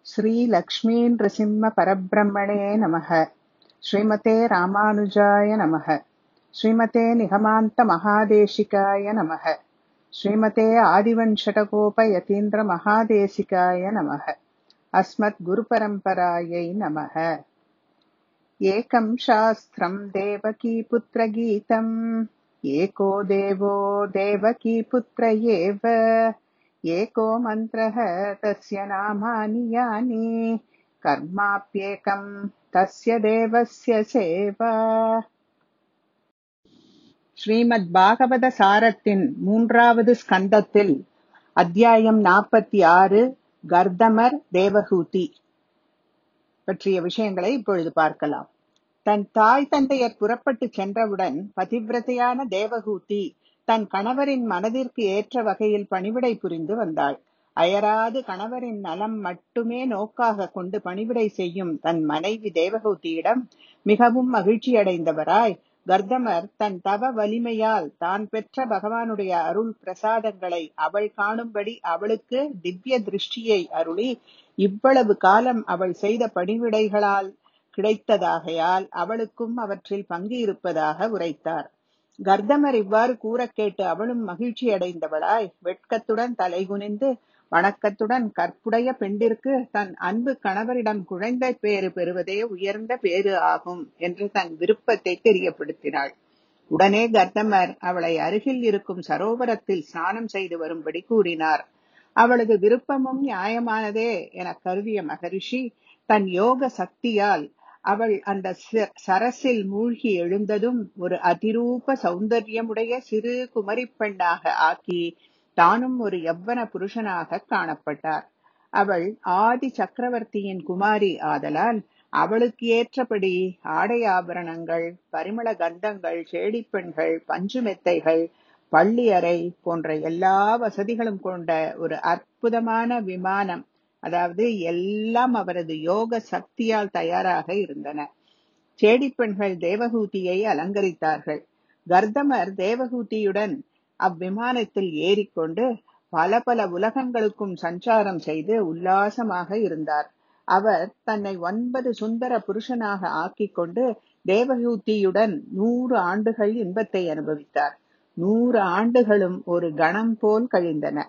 श्रीलक्ष्मीनृसिंहपरब्रह्मणे नमः श्रीमते रामानुजाय नमः श्रीमते निगमान्तमहादेशिकाय नमः श्रीमते आदिवञ्शटकोपयतीन्द्रमहादेशिकाय नमः अस्मद्गुरुपरम्परायै नमः एकं शास्त्रम् देवकीपुत्रगीतम् एको देवो देवकीपुत्र एव एको मन्त्रः तस्य नामानि यानि कर्माप्येकम् तस्य தேவஸ்ய சேவா ஸ்ரீமத் பாகவத சாரத்தின் மூன்றாவது ஸ்கந்தத்தில் அத்தியாயம் நாற்பத்தி ஆறு கர்தமர் தேவகூதி பற்றிய விஷயங்களை இப்பொழுது பார்க்கலாம் தன் தாய் தந்தையர் புறப்பட்டு சென்றவுடன் பதிவிரதையான தேவகூதி தன் கணவரின் மனதிற்கு ஏற்ற வகையில் பணிவிடை புரிந்து வந்தாள் அயராது கணவரின் நலம் மட்டுமே நோக்காக கொண்டு பணிவிடை செய்யும் தன் மனைவி தேவகூதியிடம் மிகவும் மகிழ்ச்சியடைந்தவராய் கர்தமர் தன் தவ வலிமையால் தான் பெற்ற பகவானுடைய அருள் பிரசாதங்களை அவள் காணும்படி அவளுக்கு திவ்ய திருஷ்டியை அருளி இவ்வளவு காலம் அவள் செய்த பணிவிடைகளால் கிடைத்ததாகையால் அவளுக்கும் அவற்றில் பங்கு இருப்பதாக உரைத்தார் கர்தமர் இவ்வாறு கூற கேட்டு அவளும் மகிழ்ச்சி அடைந்தவளாய் வெட்கத்துடன் தலைகுனிந்து வணக்கத்துடன் கற்புடைய பெண்டிற்கு தன் அன்பு கணவரிடம் குழந்தை பேறு பெறுவதே உயர்ந்த பேறு ஆகும் என்று தன் விருப்பத்தை தெரியப்படுத்தினாள் உடனே கர்தமர் அவளை அருகில் இருக்கும் சரோவரத்தில் ஸ்நானம் செய்து வரும்படி கூறினார் அவளது விருப்பமும் நியாயமானதே என கருதிய மகரிஷி தன் யோக சக்தியால் அவள் அந்த சரசில் மூழ்கி எழுந்ததும் ஒரு அதிரூப சௌந்தரியமுடைய சிறு குமரி பெண்ணாக ஆக்கி தானும் ஒரு யவ்வன புருஷனாக காணப்பட்டார் அவள் ஆதி சக்கரவர்த்தியின் குமாரி ஆதலால் அவளுக்கு ஏற்றபடி ஆடை ஆபரணங்கள் பரிமள கந்தங்கள் செடிப்பெண்கள் பஞ்சு மெத்தைகள் பள்ளியறை போன்ற எல்லா வசதிகளும் கொண்ட ஒரு அற்புதமான விமானம் அதாவது எல்லாம் அவரது யோக சக்தியால் தயாராக இருந்தன சேடிப்பெண்கள் தேவகூதியை அலங்கரித்தார்கள் கர்தமர் தேவகூதியுடன் அவ்விமானத்தில் ஏறிக்கொண்டு பல பல உலகங்களுக்கும் சஞ்சாரம் செய்து உல்லாசமாக இருந்தார் அவர் தன்னை ஒன்பது சுந்தர புருஷனாக ஆக்கிக் கொண்டு தேவகூதியுடன் நூறு ஆண்டுகள் இன்பத்தை அனுபவித்தார் நூறு ஆண்டுகளும் ஒரு கணம் போல் கழிந்தன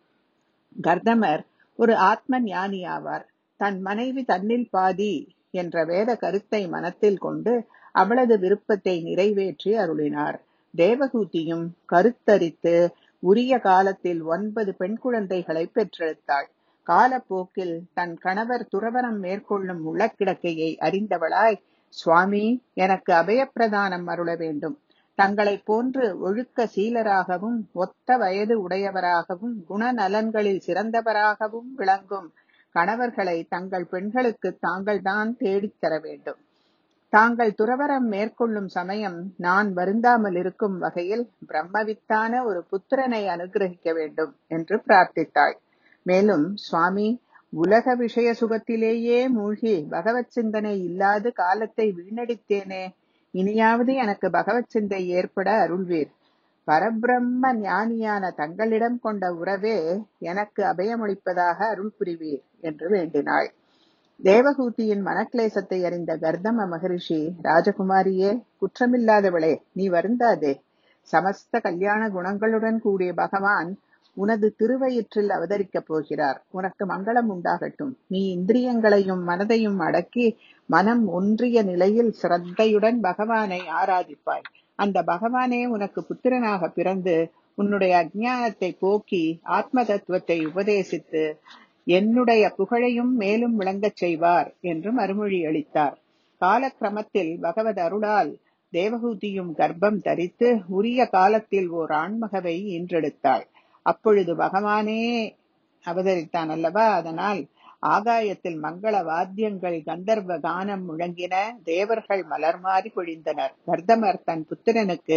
கர்தமர் ஒரு ஆத்ம ஞானி ஆவார் தன் மனைவி தன்னில் பாதி என்ற வேத கருத்தை மனத்தில் கொண்டு அவளது விருப்பத்தை நிறைவேற்றி அருளினார் தேவகூதியும் கருத்தரித்து உரிய காலத்தில் ஒன்பது பெண் குழந்தைகளை பெற்றெடுத்தாள் காலப்போக்கில் தன் கணவர் துறவரம் மேற்கொள்ளும் உளக்கிடக்கையை அறிந்தவளாய் சுவாமி எனக்கு அபயப்பிரதானம் அருள வேண்டும் தங்களை போன்று ஒழுக்க சீலராகவும் ஒத்த வயது உடையவராகவும் குணநலன்களில் சிறந்தவராகவும் விளங்கும் கணவர்களை தங்கள் பெண்களுக்கு தாங்கள்தான் தேடித் தர வேண்டும் தாங்கள் துறவரம் மேற்கொள்ளும் சமயம் நான் வருந்தாமல் இருக்கும் வகையில் பிரம்மவித்தான ஒரு புத்திரனை அனுகிரகிக்க வேண்டும் என்று பிரார்த்தித்தாள் மேலும் சுவாமி உலக விஷய சுகத்திலேயே மூழ்கி பகவத் சிந்தனை இல்லாது காலத்தை வீணடித்தேனே இனியாவது எனக்கு பகவத் சிந்தை ஏற்பட அருள்வீர் பரபிரம்ம ஞானியான தங்களிடம் கொண்ட உறவே எனக்கு அபயமளிப்பதாக அருள் புரிவீர் என்று வேண்டினாள் தேவகூதியின் மனக்லேசத்தை அறிந்த கர்தம மகரிஷி ராஜகுமாரியே குற்றமில்லாதவளே நீ வருந்தாதே சமஸ்த கல்யாண குணங்களுடன் கூடிய பகவான் உனது திருவயிற்றில் அவதரிக்கப் போகிறார் உனக்கு மங்களம் உண்டாகட்டும் நீ இந்திரியங்களையும் மனதையும் அடக்கி மனம் ஒன்றிய நிலையில் சிரத்தையுடன் பகவானை ஆராதிப்பாய் அந்த பகவானே உனக்கு புத்திரனாக பிறந்து உன்னுடைய அஜ்ஞானத்தை போக்கி ஆத்ம தத்துவத்தை உபதேசித்து என்னுடைய புகழையும் மேலும் விளங்கச் செய்வார் என்று மறுமொழி அளித்தார் காலக்கிரமத்தில் பகவத் அருளால் தேவகூதியும் கர்ப்பம் தரித்து உரிய காலத்தில் ஓர் ஆண்மகவை ஈன்றெடுத்தாள் அப்பொழுது பகவானே அவதரித்தான் அல்லவா அதனால் ஆகாயத்தில் மங்கள வாத்தியங்கள் கந்தர்வ கானம் முழங்கின தேவர்கள் மலர் மாறி பொழிந்தனர் கர்தமர் தன் புத்திரனுக்கு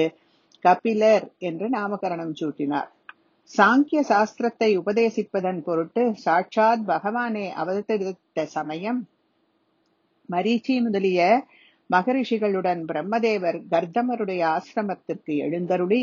கபிலர் என்று நாமகரணம் சூட்டினார் சாங்கிய சாஸ்திரத்தை உபதேசிப்பதன் பொருட்டு சாட்சாத் பகவானே அவதரித்த சமயம் மரீச்சி முதலிய மகரிஷிகளுடன் பிரம்மதேவர் கர்தமருடைய ஆசிரமத்திற்கு எழுந்தருளி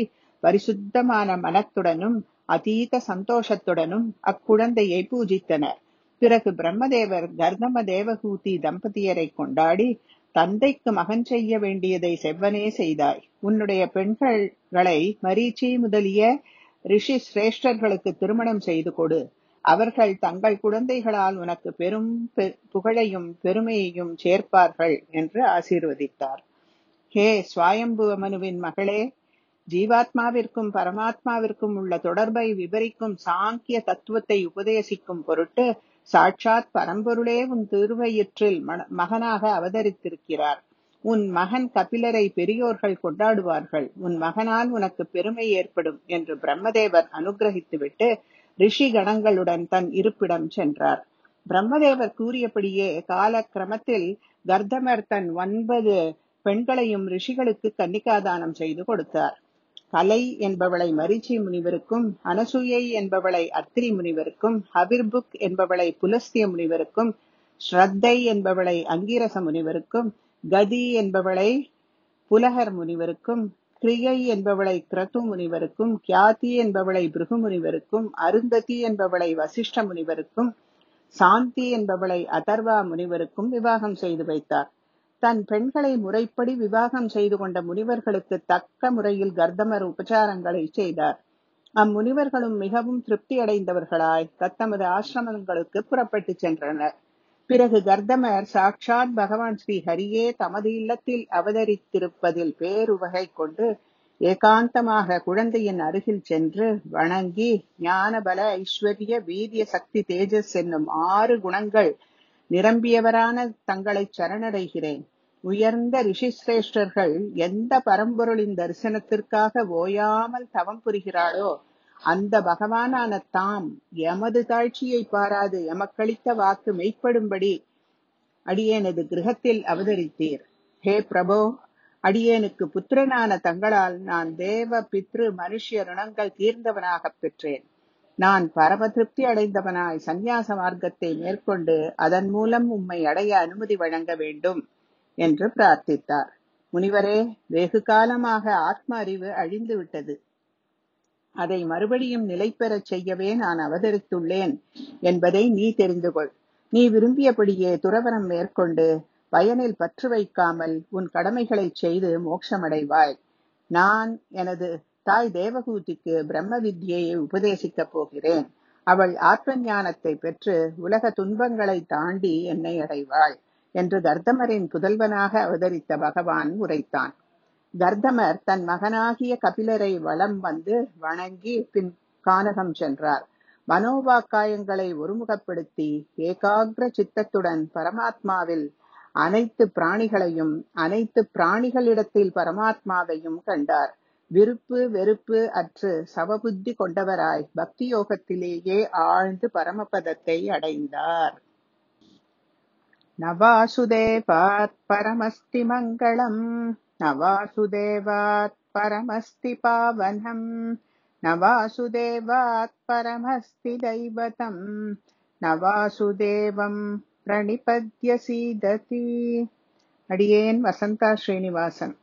பரிசுத்தமான மனத்துடனும் அதீத சந்தோஷத்துடனும் அக்குழந்தையை பூஜித்தனர் பிறகு பிரம்மதேவர் கர்தம தேவகூதி தம்பதியரை கொண்டாடி தந்தைக்கு மகன் செய்ய வேண்டியதை செவ்வனே செய்தாய் உன்னுடைய பெண்களை மரீச்சி முதலிய ரிஷி சிரேஷ்டர்களுக்கு திருமணம் செய்து கொடு அவர்கள் தங்கள் குழந்தைகளால் உனக்கு பெரும் புகழையும் பெருமையையும் சேர்ப்பார்கள் என்று ஆசீர்வதித்தார் ஹே சுவாயம்புவ மனுவின் மகளே ஜீவாத்மாவிற்கும் பரமாத்மாவிற்கும் உள்ள தொடர்பை விவரிக்கும் சாங்கிய தத்துவத்தை உபதேசிக்கும் பொருட்டு சாட்சாத் பரம்பொருளே உன் திருவயிற்றில் மகனாக அவதரித்திருக்கிறார் உன் மகன் கபிலரை பெரியோர்கள் கொண்டாடுவார்கள் உன் மகனால் உனக்கு பெருமை ஏற்படும் என்று பிரம்மதேவர் அனுகிரகித்துவிட்டு ரிஷி கணங்களுடன் தன் இருப்பிடம் சென்றார் பிரம்மதேவர் கூறியபடியே கால கிரமத்தில் கர்தமர் தன் ஒன்பது பெண்களையும் ரிஷிகளுக்கு கன்னிகாதானம் செய்து கொடுத்தார் கலை என்பவளை மரிச்சி முனிவருக்கும் அனசூயை என்பவளை அத்திரி முனிவருக்கும் ஹபிர்புக் என்பவளை புலஸ்திய முனிவருக்கும் ஸ்ரத்தை என்பவளை அங்கீரச முனிவருக்கும் கதி என்பவளை புலகர் முனிவருக்கும் கிரியை என்பவளை கிரது முனிவருக்கும் கியாதி என்பவளை பிருகு முனிவருக்கும் அருந்ததி என்பவளை வசிஷ்ட முனிவருக்கும் சாந்தி என்பவளை அதர்வா முனிவருக்கும் விவாகம் செய்து வைத்தார் தன் பெண்களை முறைப்படி விவாகம் செய்து கொண்ட முனிவர்களுக்கு தக்க முறையில் கர்தமர் உபச்சாரங்களை செய்தார் அம்முனிவர்களும் மிகவும் திருப்தி அடைந்தவர்களாய் தத்தமது ஆசிரமங்களுக்கு புறப்பட்டு சென்றனர் பிறகு கர்தமர் சாட்சாத் பகவான் ஸ்ரீ ஹரியே தமது இல்லத்தில் அவதரித்திருப்பதில் பேருவகை கொண்டு ஏகாந்தமாக குழந்தையின் அருகில் சென்று வணங்கி ஞான பல ஐஸ்வர்ய வீரிய சக்தி தேஜஸ் என்னும் ஆறு குணங்கள் நிரம்பியவரான தங்களை சரணடைகிறேன் உயர்ந்த ரிஷிசிரேஷ்டர்கள் எந்த பரம்பொருளின் தரிசனத்திற்காக ஓயாமல் தவம் புரிகிறாளோ அந்த பகவானான தாம் எமது தாழ்ச்சியை பாராது எமக்களித்த வாக்கு மெய்ப்படும்படி அடியேனது கிரகத்தில் அவதரித்தீர் ஹே பிரபோ அடியேனுக்கு புத்திரனான தங்களால் நான் தேவ பித்ரு மனுஷ்ய ருணங்கள் தீர்ந்தவனாகப் பெற்றேன் நான் பரம திருப்தி அடைந்தவனாய் சந்நியாச மார்க்கத்தை மேற்கொண்டு அதன் மூலம் உம்மை அடைய அனுமதி வழங்க வேண்டும் என்று பிரார்த்தித்தார் முனிவரே வெகு காலமாக ஆத்ம அறிவு அழிந்து விட்டது அதை மறுபடியும் நிலை பெறச் செய்யவே நான் அவதரித்துள்ளேன் என்பதை நீ தெரிந்து கொள் நீ விரும்பியபடியே துறவரம் மேற்கொண்டு பயனில் பற்று வைக்காமல் உன் கடமைகளை செய்து மோட்சமடைவாய் நான் எனது தாய் தேவகூதிக்கு பிரம்ம வித்யையை உபதேசிக்கப் போகிறேன் அவள் ஆத்ம ஞானத்தை பெற்று உலக துன்பங்களை தாண்டி என்னை அடைவாள் என்று கர்தமரின் புதல்வனாக அவதரித்த பகவான் உரைத்தான் கர்தமர் தன் மகனாகிய கபிலரை வலம் வந்து வணங்கி பின் கானகம் சென்றார் மனோவாக்காயங்களை ஒருமுகப்படுத்தி ஏகாகிர சித்தத்துடன் பரமாத்மாவில் அனைத்து பிராணிகளையும் அனைத்து பிராணிகளிடத்தில் பரமாத்மாவையும் கண்டார் விருப்பு வெறுப்பு அற்று சவபுத்தி கொண்டவராய் பக்தி யோகத்திலேயே ஆழ்ந்து பரமபதத்தை அடைந்தார் நவாசுதேவாத் பரமஸ்தி மங்களம் நவாசுதேவாத் பரமஸ்தி பாவனம் நவாசுதேவாத் பரமஸ்தி தைவதம் நவாசுதேவம் பிரணிபத்ய சீததி அடியேன் வசந்தா ஸ்ரீனிவாசன்